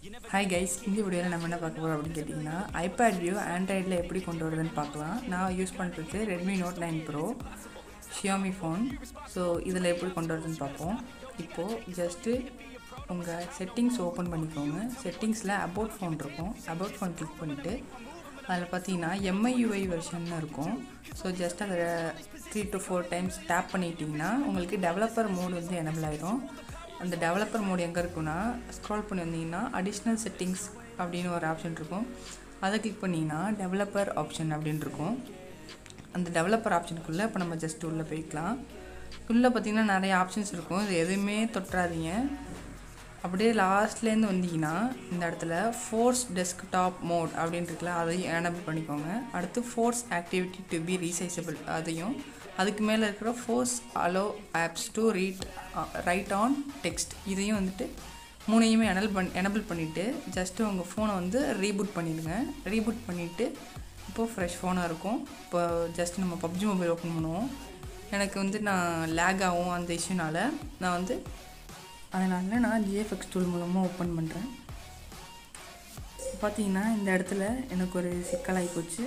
hi guys இந்த வீடியோவில் நம்ம என்ன பார்க்க போகிறோம் அப்படின்னு கேட்டிங்கன்னா ஐபேட் வியூ ஆண்ட்ராய்டில் எப்படி கொண்டு வரதுன்னு பார்க்கலாம் நான் யூஸ் பண்ணுறது Redmi Note nine Pro Xiaomi phone so இதில் எப்படி கொண்டு வரதுன்னு பார்ப்போம் இப்போது ஜஸ்ட்டு உங்கள் செட்டிங்ஸ் ஓப்பன் பண்ணிக்கோங்க செட்டிங்ஸில் அபவுட் ஃபோன் இருக்கும் அபவுட் ஃபோன் கிளிக் பண்ணிவிட்டு அதில் பார்த்தீங்கன்னா எம்ஐயுஐ வெர்ஷன் இருக்கும் ஸோ ஜஸ்ட் அதை three to four times tap பண்ணிட்டீங்கன்னா உங்களுக்கு டெவலப்பர் மோடு வந்து எனபிள் ஆயிரும் அந்த டெவலப்பர் மோடு எங்கே இருக்குன்னா ஸ்க்ரால் பண்ணி வந்தீங்கன்னா அடிஷ்னல் செட்டிங்ஸ் அப்படின்னு ஒரு ஆப்ஷன் இருக்கும் அதை கிளிக் பண்ணிங்கன்னா டெவலப்பர் ஆப்ஷன் அப்படின்னு இருக்கும் அந்த டெவலப்பர் ஆப்ஷனுக்குள்ளே இப்போ நம்ம ஜஸ்ட் உள்ளே போய்க்கலாம் உள்ளே பார்த்தீங்கன்னா நிறைய ஆப்ஷன்ஸ் இருக்கும் இது எதுவுமே தொட்டுறாதீங்க அப்படியே லாஸ்ட்லேருந்து வந்தீங்கன்னா இந்த இடத்துல ஃபோர்ஸ் டெஸ்க்டாப் மோட் அப்படின்னு இருக்குல்ல அதையும் எனபிள் பண்ணிக்கோங்க அடுத்து force activity to be resizable அதையும் அதுக்கு மேலே இருக்கிற force allow apps to read write on text இதையும் வந்துட்டு மூணையுமே எனல் பண் எனபிள் பண்ணிவிட்டு ஜஸ்ட்டு உங்கள் ஃபோனை வந்து ரீபூட் பண்ணிடுங்க ரீபூட் பண்ணிவிட்டு இப்போது ஃப்ரெஷ் ஃபோனாக இருக்கும் இப்போ ஜஸ்ட் நம்ம பப்ஜி மொபைல் ஓப்பன் பண்ணுவோம் எனக்கு வந்து நான் லேக் ஆகும் அந்த இஷ்யூனால் நான் வந்து அதனால் நான் ஜிஎஃப்எக்ஸ் டூல் மூலமாக ஓப்பன் பண்ணுறேன் பார்த்தீங்கன்னா இந்த இடத்துல எனக்கு ஒரு சிக்கலாகி போச்சு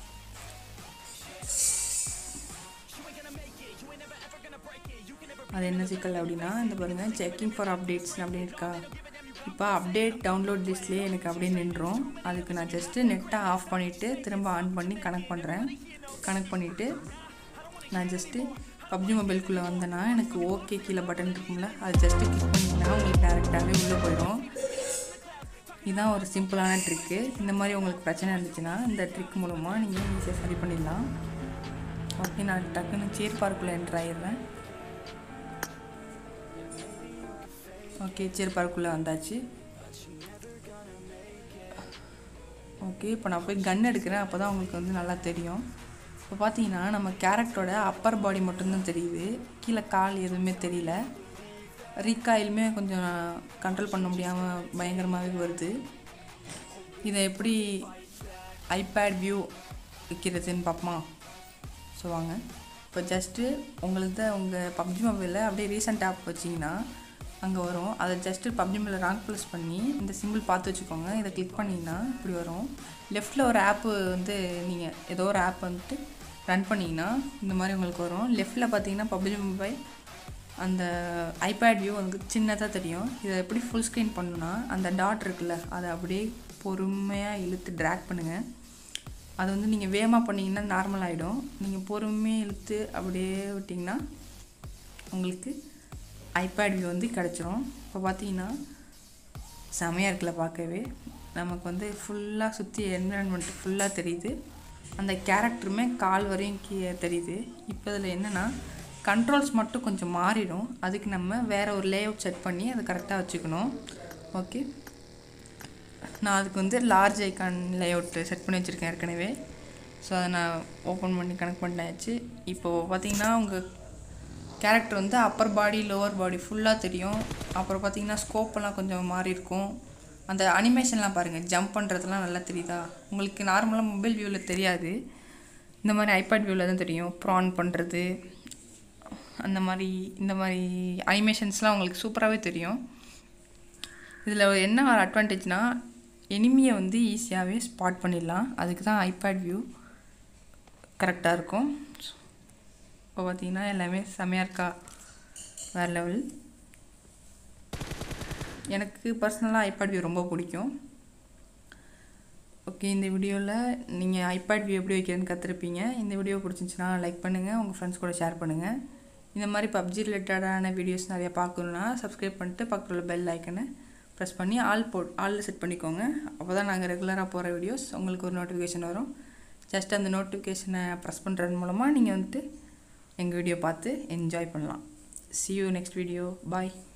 அது என்ன சிக்கல் அப்படின்னா இந்த பாருங்கள் செக்கிங் ஃபார் அப்டேட்ஸ் அப்படின்னு இருக்கா இப்போ அப்டேட் டவுன்லோட் லிஸ்ட்லேயே எனக்கு அப்படியே நின்றோம் அதுக்கு நான் ஜஸ்ட்டு நெட்டை ஆஃப் பண்ணிவிட்டு திரும்ப ஆன் பண்ணி கனெக்ட் பண்ணுறேன் கனெக்ட் பண்ணிவிட்டு நான் ஜஸ்ட்டு பப்ஜி மொபைலுக்குள்ளே வந்தேன்னா எனக்கு ஓகே கீழே பட்டன் இருக்கும்ல அது ஜஸ்ட்டு கிளிக் பண்ணிங்கன்னா உங்களுக்கு டேரெக்டாகவே உள்ளே போயிடும் இதுதான் ஒரு சிம்பிளான ட்ரிக்கு இந்த மாதிரி உங்களுக்கு பிரச்சனை இருந்துச்சுன்னா இந்த ட்ரிக் மூலமாக நீங்கள் ஈஸியாக சரி பண்ணிடலாம் ஓகே நான் டக்குன்னு சேர் பார்க்குள்ளே என்ட்ரு ஆயிடுறேன் ஓகே சேர் பார்க்குள்ளே வந்தாச்சு ஓகே இப்போ நான் போய் கன் எடுக்கிறேன் அப்போ தான் உங்களுக்கு வந்து நல்லா தெரியும் இப்போ பார்த்தீங்கன்னா நம்ம கேரக்டரோட அப்பர் பாடி மட்டும்தான் தெரியுது கீழே கால் எதுவுமே தெரியல ரீகாயிலுமே கொஞ்சம் கண்ட்ரோல் பண்ண முடியாமல் பயங்கரமாகவே வருது இதை எப்படி ஐபேட் வியூ வைக்கிறதுன்னு பார்ப்போமா ஸோ வாங்க இப்போ ஜஸ்ட்டு உங்களுக்கு உங்கள் பப்ஜி மொபைலில் அப்படியே ரீசெண்ட் ஆப் வச்சிங்கன்னா அங்கே வரும் அதை ஜஸ்ட்டு பப்ஜி மொபைலில் ராங் ப்ளஸ் பண்ணி இந்த சிம்பிள் பார்த்து வச்சுக்கோங்க இதை கிளிக் பண்ணிங்கன்னா இப்படி வரும் லெஃப்ட்டில் ஒரு ஆப்பு வந்து நீங்கள் ஏதோ ஒரு ஆப் வந்துட்டு ரன் பண்ணிங்கன்னா இந்த மாதிரி உங்களுக்கு வரும் லெஃப்ட்டில் பார்த்தீங்கன்னா பப்ஜி மொபைல் அந்த ஐபேட் வியூ உங்களுக்கு சின்னதாக தெரியும் இதை எப்படி ஃபுல் ஸ்க்ரீன் பண்ணணுன்னா அந்த டாட் இருக்குல்ல அதை அப்படியே பொறுமையாக இழுத்து ட்ராக் பண்ணுங்கள் அது வந்து நீங்கள் வேகமாக பண்ணிங்கன்னா நார்மல் ஆகிடும் நீங்கள் பொறுமையாக இழுத்து அப்படியே விட்டிங்கன்னா உங்களுக்கு ஐபேட் வியூ வந்து கிடச்சிரும் இப்போ பார்த்தீங்கன்னா செமையாக இருக்குல்ல பார்க்கவே நமக்கு வந்து ஃபுல்லாக சுற்றி என்விரான்மெண்ட் ஃபுல்லாக தெரியுது அந்த கேரக்டருமே கால் வரையும் கீழே தெரியுது இப்போ இதில் என்னென்னா கண்ட்ரோல்ஸ் மட்டும் கொஞ்சம் மாறிடும் அதுக்கு நம்ம வேறு ஒரு லே அவுட் செட் பண்ணி அதை கரெக்டாக வச்சுக்கணும் ஓகே நான் அதுக்கு வந்து large icon layout set பண்ணி வச்சுருக்கேன் ஏற்கனவே ஸோ அதை நான் ஓப்பன் பண்ணி கனெக்ட் பண்ணியாச்சு இப்போது பார்த்தீங்கன்னா உங்கள் கேரக்டர் வந்து அப்பர் பாடி லோவர் பாடி ஃபுல்லாக தெரியும் அப்புறம் பார்த்தீங்கன்னா ஸ்கோப்பெல்லாம் கொஞ்சம் மாறி இருக்கும் அந்த அனிமேஷன்லாம் பாருங்கள் ஜம்ப் பண்ணுறதுலாம் நல்லா தெரியுதா உங்களுக்கு நார்மலாக மொபைல் வியூவில் தெரியாது இந்த மாதிரி ஐபேட் வியூவில் தான் தெரியும் ப்ரான் பண்ணுறது அந்த மாதிரி இந்த மாதிரி அனிமேஷன்ஸ்லாம் உங்களுக்கு சூப்பராகவே தெரியும் இதில் என்ன ஒரு அட்வான்டேஜ்னால் எனிமியை வந்து ஈஸியாகவே ஸ்பாட் பண்ணிடலாம் அதுக்கு தான் ஐபேட் வியூ கரெக்டாக இருக்கும் இப்போ பார்த்தீங்கன்னா எல்லாமே செமையாக இருக்கா வேறு லெவல் எனக்கு பர்சனலாக ஐபேட் வியூ ரொம்ப பிடிக்கும் ஓகே இந்த வீடியோவில் நீங்கள் ஐபேட் வியூ எப்படி வைக்கிறதுன்னு கற்றுருப்பீங்க இந்த வீடியோ பிடிச்சிருந்துச்சுன்னா லைக் பண்ணுங்கள் உங்கள் ஃப்ரெண்ட்ஸ் கூட ஷேர் பண்ணுங்கள் இந்த மாதிரி பப்ஜி ரிலேட்டடான வீடியோஸ் நிறையா பார்க்கணுன்னா சப்ஸ்கிரைப் பண்ணிட்டு பக்கத்தில் உள்ள பெல் ஐக்கனை ப்ரெஸ் பண்ணி ஆல் போ ஆலில் செட் பண்ணிக்கோங்க அப்போ தான் நாங்கள் ரெகுலராக போகிற வீடியோஸ் உங்களுக்கு ஒரு நோட்டிஃபிகேஷன் வரும் ஜஸ்ட் அந்த நோட்டிஃபிகேஷனை ப்ரெஸ் பண்ணுறது மூலமாக நீங்கள் வந்துட்டு எங்கள் வீடியோ பார்த்து என்ஜாய் பண்ணலாம் see you next video bye